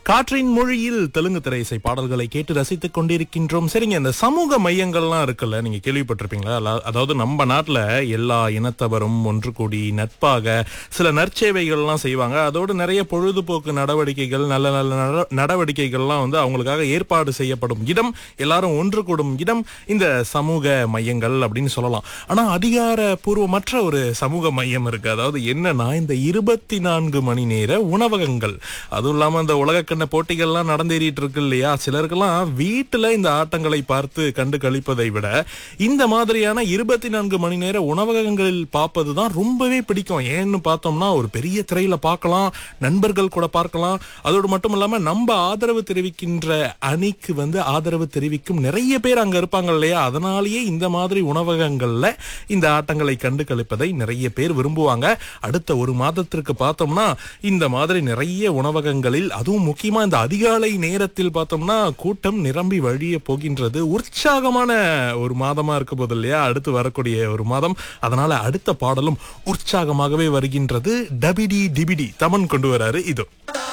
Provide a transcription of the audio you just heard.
காற்றின் மொழியில் தெலுங்கு திரையிசை பாடல்களை கேட்டு ரசித்துக் கொண்டிருக்கின்றோம் சரிங்க இந்த சமூக மையங்கள்லாம் இருக்குல்ல நீங்க கேள்விப்பட்டிருப்பீங்களா அல்ல- அதாவது நம்ம நாட்டுல எல்லா இனத்தவரும் ஒன்று கூடி நட்பாக சில நற்சேவைகள்லாம் செய்வாங்க அதோடு நிறைய பொழுதுபோக்கு நடவடிக்கைகள் நல்ல நல்ல நட- நடவடிக்கைகள்லாம் வந்து அவங்களுக்காக ஏற்பாடு செய்யப்படும் இடம் எல்லாரும் ஒன்று கூடும் இடம் இந்த சமூக மையங்கள் அப்படின்னு சொல்லலாம் ஆனா அதிகாரப்பூர்வமற்ற ஒரு சமூக மையம் இருக்கு அதாவது என்னன்னா இந்த இருபத்தி நான்கு மணி நேர உணவகங்கள் அதுவும் இல்லாம இந்த உலகக்கண்ண போட்டிகள்லாம் நடந்தேறிட்டு இருக்கு இல்லையா சிலருக்கெல்லாம் வீட்டுல இந்த ஆட்டங்களை பார்த்து கண்டு கழிப்பதை விட இந்த மாதிரியான இருபத்தி நான்கு மணி நேர உணவகங்களில் பார்ப்பது தான் ரொம்பவே பிடிக்கும் ஏன்னு பார்த்தோம்னா ஒரு பெரிய திரையில பார்க்கலாம் நண்பர்கள் கூட பார்க்கலாம் அதோடு மட்டும் இல்லாம நம்ம ஆதரவு தெரிவிக்கின்ற அணிக்கு வந்து ஆதரவு தெரிவிக்கும் நிறைய பேர் அங்க இருப்பாங்க இல்லையா அதனாலேயே இந்த மாதிரி உணவகங்கள்ல இந்த ஆட்டங்களை கண்டு கழிப்பதை நிறைய பேர் விரும்புவாங்க அடுத்த ஒரு மாதத்திற்கு பார்த்தோம்னா இந்த மாதிரி நிறைய உணவகங்களில் அதுவும் முக்கியமா இந்த அதிகாலை நேரத்தில் பார்த்தோம்னா கூட்டம் நிரம்பி வழிய போகின்றது உற்சாகமான ஒரு மாதமா இருக்க போது இல்லையா அடுத்து வரக்கூடிய ஒரு மாதம் அதனால அடுத்த பாடலும் உற்சாகமாகவே வருகின்றது டபிடி டிபிடி தமன் கொண்டு வராரு இதோ